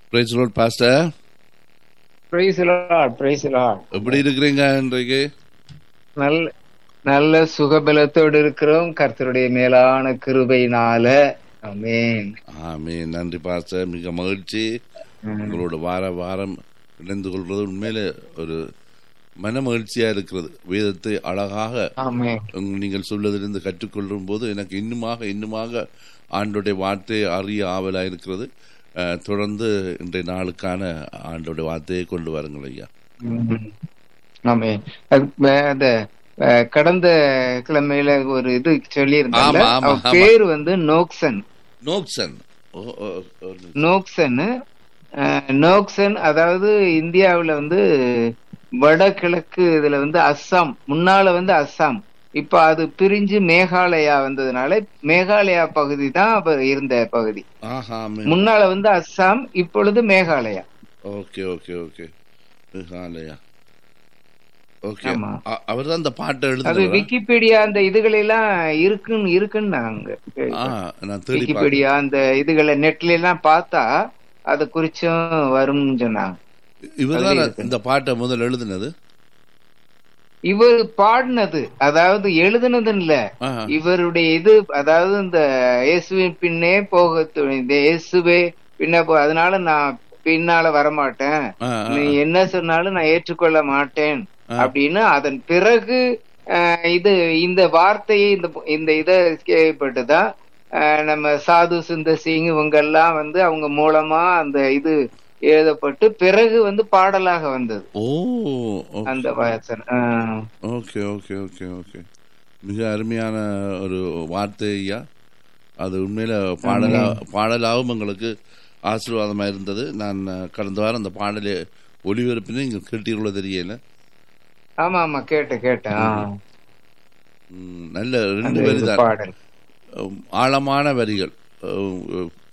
Price Lord pastor praise Lord praise Lord எப்படி இருக்கிறீங்க இன்றைக்கு நல்ல நல்ல சுகபலத்தோடு இருக்கிறோம் கர்த்தருடைய மேலான கிருபையினால ஆமென் ஆமே நன்றி பாஸ்டர் மிக மகிழ்ச்சி உங்களோட வார வாரம் இணைந்து கொள்வது உண்மையில ஒரு மன மகிழ்ச்சியா இருக்கிறது வேதத்தை அழகாக ஆமென் உங்க- நீங்கள் சொல்வதிலிருந்து கற்றுக்கொள்ளும் போது எனக்கு இன்னுமாக இன்னுமாக ஆண்டோடைய வார்த்தையை அறிய ஆவலா இருக்கிறது அஹ், தொடர்ந்து இன்றைய நாளுக்கான ஆண்டோடைய வார்த்தையை கொண்டு வாருங்கள் ஐயா ம். ஆமென் அது, அஹ், அந்த அஹ், கடந்த கிழமையில ஒரு இது சொல்லி ஆமா, ஆமா, ஆமா. பேர் வந்து நோக்சன் நோக்சன் ஓ, ஓ, ஓ, நோக்சன் அஹ், நோக்சன் அதாவது இந்தியாவுல வந்து வடகிழக்கு இதுல வந்து அஸ்ஸாம் முன்னால வந்து அஸ்ஸாம் இப்ப அது பிரிஞ்சு மேகாலயா வந்ததுனால மேகாலயா பகுதி தான் அப்ப இருந்த பகுதி ஆஹா ஆமே. முன்னால வந்து அஸ்ஸாம் இப்பொழுது Meghalaya okay okay okay Meghalaya okay ஆமா. அவர் தான் அந்த பாட்டை அது எழுதுனவரா? விக்கிபீடியா அந்த இதுகள் எல்லாம் இருக்குன்னு இருக்குன்னு நாங்க ஆ நான் தேடி பார்த்தேன் விக்கிபீடியா அந்த இதுகளை நெட்ல எல்லாம் பார்த்தா அது குறிச்சும் வரும்னு சொன்னாங்க இவர் அதுலயே தான் இருக்கு. இந்த பாட்டை முதல் எழுதுனது இவர் பாடினது அதாவது எழுதுனது இல்ல ஆஹா. இவருடைய இது அதாவது இந்த இயேசுவின் பின்னே போக துணி- இந்த இயேசுவே பின்ன போ அதனால நான் பின்னால வரமாட்டேன் ஆ, ஆ, நீ என்ன சொன்னாலும் நான் ஏற்றுக்கொள்ள மாட்டேன் ஆ. அப்படின்னு அதன் பிறகு அஹ், இது இந்த வார்த்தையை இந்த இந்த இதை கேள்விப்பட்டுதான் அஹ், நம்ம சாது சுந்தர் சிங் இவங்க எல்லாம் வந்து அவங்க மூலமா அந்த இது எழுதப்பட்டு பிறகு வந்து பாடலாக வந்தது ஓ ஓ- அந்த வாசன் அஹ், ஓகே ஓகே ஓகே ஓகே மிக அருமையான ஒரு வார்த்தை ஐயா அது உண்மையில பாடலா பாடலாகவும் எங்களுக்கு ஆசீர்வாதமா இருந்தது நான் அஹ், கடந்த வாரம் அந்த பாடலை ஒளிபரப்பினே இங்க கேட்டீர்களோ தெரியல ஆமா ஆமா கேட்டேன் கேட்டேன் ஆ. ம், நல்ல ரெண்டு அந்த வரி இது தான் பாடல் உம், ஆழமான வரிகள் உம்,